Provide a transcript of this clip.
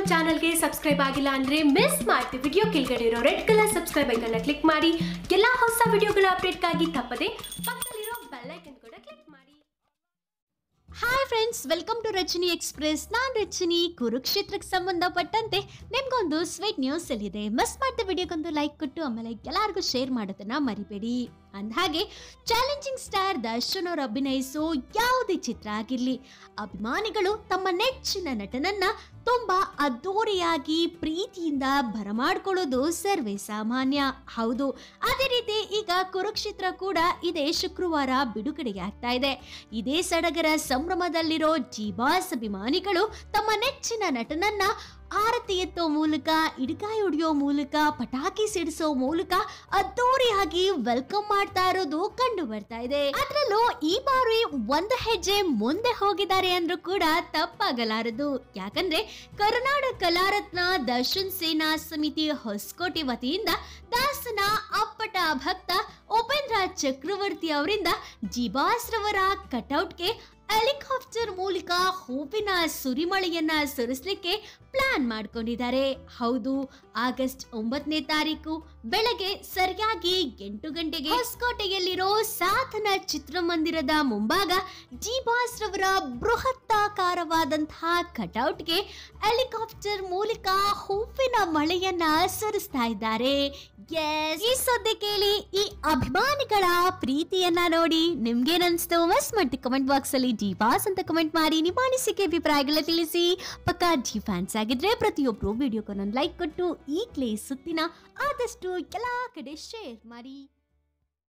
ನಮ್ಮ ಚಾನಲ್ಗೆ ಸಬ್ಸ್ಕ್ರೈಬ್ ಆಗಿಲ್ಲ ಅಂದ್ರೆ ಮಿಸ್ ಮಾಡ್ತೀವಿ ವಿಡಿಯೋ ಕೆಳಗಡೆ ಇರೋ ರೆಡ್ ಕಲರ್ ಸಬ್ಸ್ಕ್ರೈಬ್ ಐಕನ್ನ ಕ್ಲಿಕ್ ಮಾಡಿ ಎಲ್ಲ ಹೊಸ ವಿಡಿಯೋಗಳ ಅಪ್ಡೇಟ್ಗಾಗಿ ತಪ್ಪದೆ ಪಕ್ಕದಲ್ಲಿರೋ ಬೆಲ್ ಐಕನ್ ಕೂಡ ಕ್ಲಿಕ್ ಮಾಡಿ hi friends welcome to Rachani express ನಾನು ರಚನಿ ಕುರುಕ್ಷೇತ್ರಕ್ಕೆ ಸಂಬಂಧಪಟ್ಟಂತೆ ನಿಮ್ಗೊಂದು ಸ್ವೀಟ್ ನ್ಯೂಸ್ ಎಲ್ಲಿದೆ ಮಿಸ್ ಮಾಡಿದ ವಿಡಿಯೋಗೊಂದು ಲೈಕ್ ಕೊಟ್ಟು ಆಮೇಲೆ ಎಲ್ಲರಿಗೂ ಶೇರ್ ಮಾಡೋದನ್ನ ಮರಿಬೇಡಿ ಅಂದಹಾಗೆ ಚಾಲೆಂಜಿಂಗ್ ಸ್ಟಾರ್ ದರ್ಶನ್ ಅವರು ಅಭಿನಯಿಸೋ ಯಾವುದೇ ಚಿತ್ರ ಆಗಿರಲಿ ಅಭಿಮಾನಿಗಳು ತಮ್ಮ ನೆಚ್ಚಿನ ನಟನನ್ನ ತುಂಬಾ ಅದ್ದೂರಿಯಾಗಿ ಪ್ರೀತಿಯಿಂದ ಬರಮಾಡ್ಕೊಳ್ಳೋದು ಸರ್ವೇ ಸಾಮಾನ್ಯ ಹೌದು ಅದೇ ರೀತಿ ಈಗ ಕುರುಕ್ಷೇತ್ರ ಕೂಡ ಇದೇ ಶುಕ್ರವಾರ ಬಿಡುಗಡೆಯಾಗ್ತಾ ಇದೆ ಇದೇ ಸಡಗರ ಸಂಭ್ರಮದಲ್ಲಿರೋ ಜಿ ಬಾಸ್ ಅಭಿಮಾನಿಗಳು ತಮ್ಮ ನೆಚ್ಚಿನ ನಟನನ್ನ ಆರತಿ ಎತ್ತೋ ಮೂಲಕ ಇಡಕಾಯಿ ಹೊಡೆಯೋ ಮೂಲಕ ಪಟಾಕಿ ಸಿಡಿಸೋ ಮೂಲಕ ಅದ್ದೂರಿಯಾಗಿ ವೆಲ್ಕಮ್ ಮಾಡ್ತಾ ಇರೋದು ಕಂಡು ಬರ್ತಾ ಇದೆ ಅದ್ರಲ್ಲೂ ಈ ಬಾರಿ ಒಂದು ಹೆಜ್ಜೆ ಮುಂದೆ ಹೋಗಿದ್ದಾರೆ ಅಂದ್ರೂ ಕೂಡ ತಪ್ಪಾಗಲಾರದು ಯಾಕಂದ್ರೆ ಕರ್ನಾಟಕ ಕಲಾರತ್ನ ದರ್ಶನ್ ಸೇನಾ ಸಮಿತಿ ಹೊಸಕೋಟೆ ವತಿಯಿಂದ ದಾಸನ ಅಪ್ಪಟ ಭಕ್ತ ಉಪೇಂದ್ರ ಚಕ್ರವರ್ತಿ ಅವರಿಂದ ಜಿಬಾಸ್ ರವರ ಕಟೌಟ್ಗೆ ಹೆಲಿಕಾಪ್ಟರ್ ಮೂಲಕ ಹೂವಿನ ಸುರಿಮಳೆಯನ್ನ ಸುರಿಸ್ಲಿಕ್ಕೆ ಪ್ಲಾನ್ ಮಾಡ್ಕೊಂಡಿದ್ದಾರೆ ಹೌದು ಆಗಸ್ಟ್ ಒಂಬತ್ತನೇ ತಾರೀಕು ಬೆಳಗ್ಗೆ ಸರಿಯಾಗಿ ಎಂಟು ಗಂಟೆಗೆ ಹೊಸಕೋಟೆಯಲ್ಲಿರೋ ಸಾಧನ ಚಿತ್ರಮಂದಿರದ ಮುಂಭಾಗ ಜಿ ಬಾಸ್ ರವರ ಬೃಹತ್ತಾಕಾರವಾದಂತಹ ಕಟೌಟ್ಗೆ ಹೆಲಿಕಾಪ್ಟರ್ ಮೂಲಕ ಹೂವಿನ ಮಳೆಯನ್ನ ಸುರಿಸ್ತಾ ಇದ್ದಾರೆ Yes, ಈ ಸುದ್ದಿ ಕೇಳಿ ಈ ಅಭಿಮಾನಿಗಳ ಪ್ರೀತಿಯನ್ನ ನೋಡಿ ನಿಮ್ಗೇನನ್ಸ್ತು ಮಸ್ ಮಾಡಿ ಕಮೆಂಟ್ ಬಾಕ್ಸ್ ಅಲ್ಲಿ ಜಿ ಬಾಸ್ ಅಂತ ಕಮೆಂಟ್ ಮಾಡಿ ನಿಮ್ಮ ಅನಿಸಿಕೆ ಅಭಿಪ್ರಾಯಗಳ ತಿಳಿಸಿ ಪಕ್ಕ ಜಿ ಫ್ಯಾನ್ಸ್ ಆಗಿದ್ರೆ ಪ್ರತಿಯೊಬ್ರು ವಿಡಿಯೋಗೊಂದೊಂದು ಲೈಕ್ ಕೊಟ್ಟು ಈಗಲೇ ಸುತ್ತಿನ ಆದಷ್ಟು ಎಲ್ಲಾ ಕಡೆ ಶೇರ್ ಮಾಡಿ